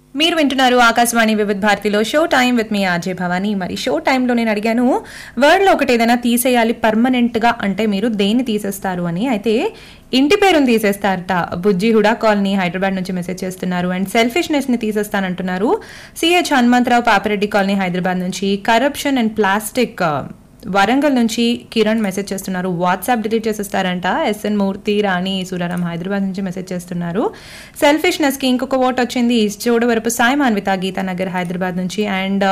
మీరు వింటున్నారు ఆకాశవాణి వివిధ భారతిలో show time with me RJ Bhavani మరి షో టైంలో నేను అడిగాను వర్డ్లో ఒకటి ఏదైనా తీసేయాలి పర్మనెంట్ గా అంటే మీరు దేన్ని తీసేస్తారు అని అయితే ఇంటి పేరుని తీసేస్తారట బుజ్జి హుడా కాలనీ హైదరాబాద్ నుంచి మెసేజ్ చేస్తున్నారు అండ్ సెల్ఫిష్నెస్ ని తీసేస్తానంటున్నారు సిహెచ్ హనుమంతరావు పాపిరెడ్డి కాలనీ హైదరాబాద్ నుంచి కరప్షన్ అండ్ ప్లాస్టిక్ వరంగల్ నుంచి కిరణ్ మెసేజ్ చేస్తున్నారు వాట్సాప్ డిలీట్ చేసేస్తారంట ఎస్ఎన్ మూర్తి రాణి సూరారాం హైదరాబాద్ నుంచి మెసేజ్ చేస్తున్నారు సెల్ఫిష్నెస్ కి ఇంకొక ఓట్ వచ్చింది చోడవరపు సాయి మాన్విత గీతానగర్ హైదరాబాద్ నుంచి అండ్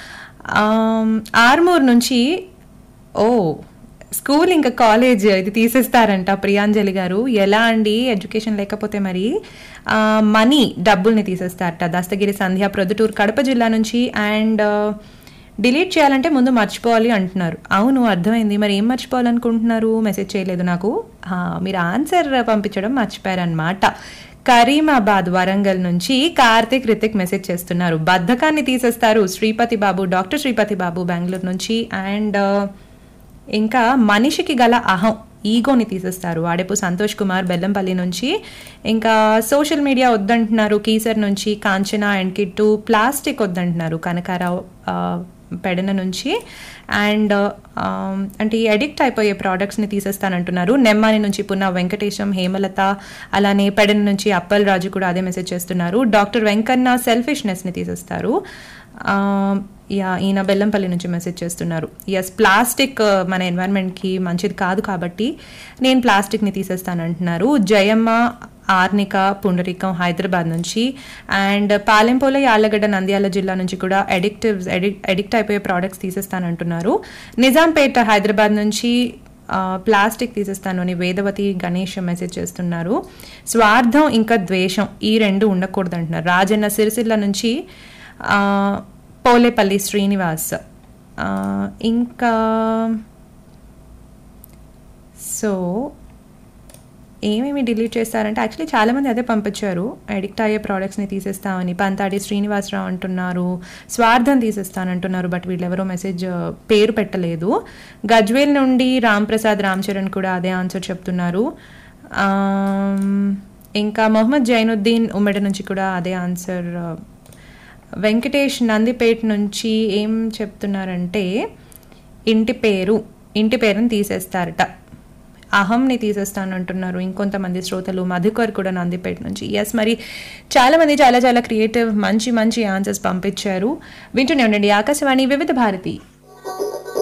ఆర్మూర్ నుంచి ఓ స్కూల్ ఇంకా కాలేజ్ ఇది తీసేస్తారంట ప్రియాంజలి గారు ఎలా అండి ఎడ్యుకేషన్ లేకపోతే మరి మనీ డబ్బుల్ని తీసేస్తారట దస్తగిరి సంధ్య ప్రొద్దుటూరు కడప జిల్లా నుంచి అండ్ డిలీట్ చేయాలంటే ముందు మర్చిపోవాలి అంటున్నారు అవును అర్థమైంది మరి ఏం మర్చిపోవాలనుకుంటున్నారు మెసేజ్ చేయలేదు నాకు ఆ, మీరు ఆన్సర్ పంపించడం మర్చిపోయారనమాట కరీమాబాద్ వరంగల్ నుంచి కార్తిక్ రితిక్ మెసేజ్ చేస్తున్నారు బద్ధకాన్ని తీసేస్తారు శ్రీపతి బాబు డాక్టర్ శ్రీపతి బాబు బెంగళూరు నుంచి అండ్ ఇంకా మనిషికి గల అహం ఈగోని తీసేస్తారు వాడేపు సంతోష్ కుమార్ బెల్లంపల్లి నుంచి ఇంకా సోషల్ మీడియా వద్దంటున్నారు కీసర్ నుంచి కాంచన అండ్ కిట్టు ప్లాస్టిక్ వద్దంటున్నారు కనకారావు ఆ, పెడన నుంచి అండ్ అంటే ఈ అడిక్ట్ అయిపోయే ప్రోడక్ట్స్ని తీసేస్తానంటున్నారు నెమ్మాని నుంచి పున్న వెంకటేశం హేమలత అలానే పెడన నుంచి అప్పల్ రాజు కూడా అదే మెసేజ్ చేస్తున్నారు డాక్టర్ వెంకన్న సెల్ఫిష్నెస్ని తీసేస్తారు ఆ, యా ఈయన బెల్లంపల్లి నుంచి మెసేజ్ చేస్తున్నారు ఎస్ ప్లాస్టిక్ ఆ, మన ఎన్వైరన్మెంట్కి మంచిది కాదు కాబట్టి నేను ప్లాస్టిక్ని తీసేస్తానంటున్నారు జయమ్మ ఆర్నిక పుండరీకం హైదరాబాద్ నుంచి అండ్ పాలెంపోల యాళ్ళగడ్డ నంద్యాల జిల్లా నుంచి కూడా అడిక్టివ్ అడిక్ట్ అయిపోయే ప్రోడక్ట్స్ తీసేస్తానంటున్నారు నిజాంపేట హైదరాబాద్ నుంచి ఆ, ప్లాస్టిక్ తీసేస్తాను అని వేదవతి గణేష్ మెసేజ్ చేస్తున్నారు స్వార్థం ఇంకా ద్వేషం ఈ రెండు ఉండకూడదు అంటున్నారు రాజన్న సిరిసిల్ల నుంచి ఆ, పోలేపల్లి శ్రీనివాస్ ఆ, ఇంకా సో ఏమేమి డిలీట్ చేస్తారంటే యాక్చువల్లీ చాలామంది అదే పంపించారు అడిక్ట్ అయ్యే ప్రోడక్ట్స్ని తీసేస్తామని పంతాడి శ్రీనివాసరావు అంటున్నారు స్వార్థం తీసేస్తానంటున్నారు బట్ వీళ్ళెవరో మెసేజ్ పేరు పెట్టలేదు గజ్వేల్ నుండి రామ్ ప్రసాద్ రామ్ చరణ్ కూడా అదే ఆన్సర్ చెప్తున్నారు ఆమ్, ఇంకా మొహమ్మద్ జైనుద్దీన్ ఉమ్మడి నుంచి కూడా అదే ఆన్సర్ వెంకటేష్ నందిపేట్ నుంచి ఏం చెప్తున్నారంటే ఇంటి పేరు ఇంటి పేరుని తీసేస్తారట అహంని తీసేస్తాను అంటున్నారు ఇంకొంతమంది శ్రోతలు మధుకర్ కూడా నందిపేట నుంచి ఎస్ మరి చాలా మంది చాలా చాలా క్రియేటివ్ మంచి మంచి ఆన్సర్స్ పంపించారు వింటూనే ఉండండి ఆకాశవాణి వివిధ భారతి